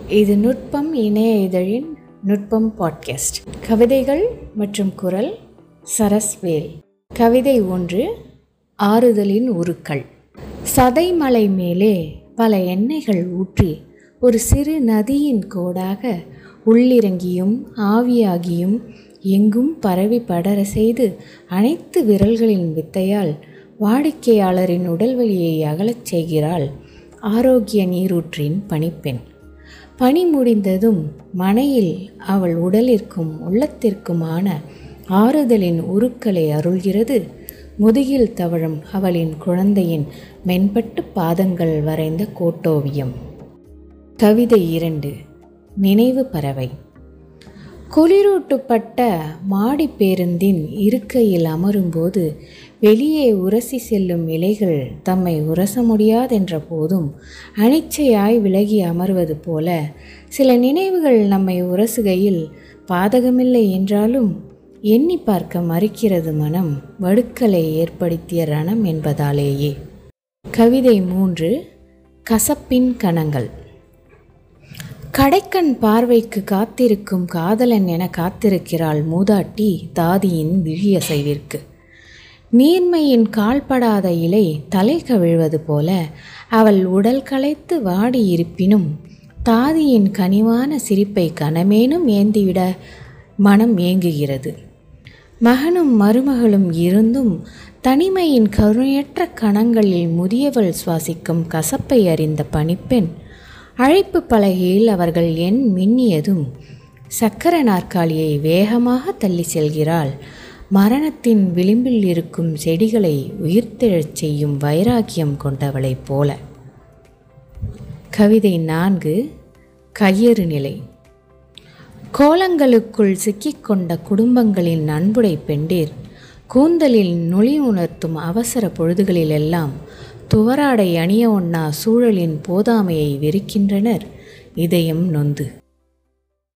இது நுட்பம் இணைய இதழின் நுட்பம் பாட்காஸ்ட் கவிதைகள் மற்றும் குரல் சரஸ்வேல் கவிதை ஒன்று ஆறுதலின் உருக்கள் சதைமலை மேலே பல எண்ணெய்கள் ஊற்றி ஒரு சிறு நதியின் கோடாக உள்ளிறங்கியும் ஆவியாகியும் எங்கும் பரவி படர செய்து அனைத்து விரல்களின் வித்தையால் வாடிக்கையாளரின் உடல்வலியை அகலச் செய்கிறாள் ஆரோக்கிய நீரூற்றின் பணிப்பெண் பணி முடிந்ததும் மனையில் அவள் உடலிற்கும் உள்ளத்திற்குமான ஆறுதலின் உருக்களை அருள்கிறது முதுகில் தவழும் அவளின் குழந்தையின் மென்பட்டு பாதங்கள் வரைந்த கோட்டோவியம் கவிதை இரண்டு நினைவு பறவை குளிரூட்டப்பட்ட மாடி பேருந்தின் இருக்கையில் அமரும்போது வெளியே உரசி செல்லும் இலைகள் தம்மை உரச முடியாதென்ற போதும் அனிச்சையாய் விலகி அமர்வது போல சில நினைவுகள் நம்மை உரசுகையில் பாதகமில்லை என்றாலும் எண்ணி பார்க்க மறுக்கிறது மனம் வடுக்களை ஏற்படுத்திய ரணம் என்பதாலேயே கவிதை மூன்று கசப்பின் கணங்கள் கடைக்கண் பார்வைக்கு காத்திருக்கும் காதலன் என காத்திருக்கிறாள் மூதாட்டி தாதியின் விழியசைவிற்கு நீர்மையின் கால்படாத இலை தலை கவிழ்வது போல அவள் உடல் களைத்து வாடி இருப்பினும் தாதியின் கனிவான சிரிப்பை கனமேனும் ஏந்திவிட மனம் ஏங்குகிறது மகனும் மருமகளும் இருந்தும் தனிமையின் கருணையற்ற கணங்களில் முதியவள் சுவாசிக்கும் கசப்பை அறிந்த பணிப்பெண் அழைப்பு பலகையில் அவர்கள் எண் மின்னியதும் சக்கர நாற்காலியை வேகமாக தள்ளி செல்கிறாள் மரணத்தின் விளிம்பில் இருக்கும் செடிகளை உயிர்த்தெழச் செய்யும் வைராக்கியம் கொண்டவளைப் போல கவிதை நான்கு கையறு நிலை கோலங்களுக்குள் சிக்கிக்கொண்ட குடும்பங்களின் அன்புடை பெண்டீர் கூந்தலில் நொழி உணர்த்தும் அவசர பொழுதுகளிலெல்லாம் துவராடை அணிய ஒண்ணா சூழலின் போதாமையை வெறுக்கின்றனர் இதயம் நொந்து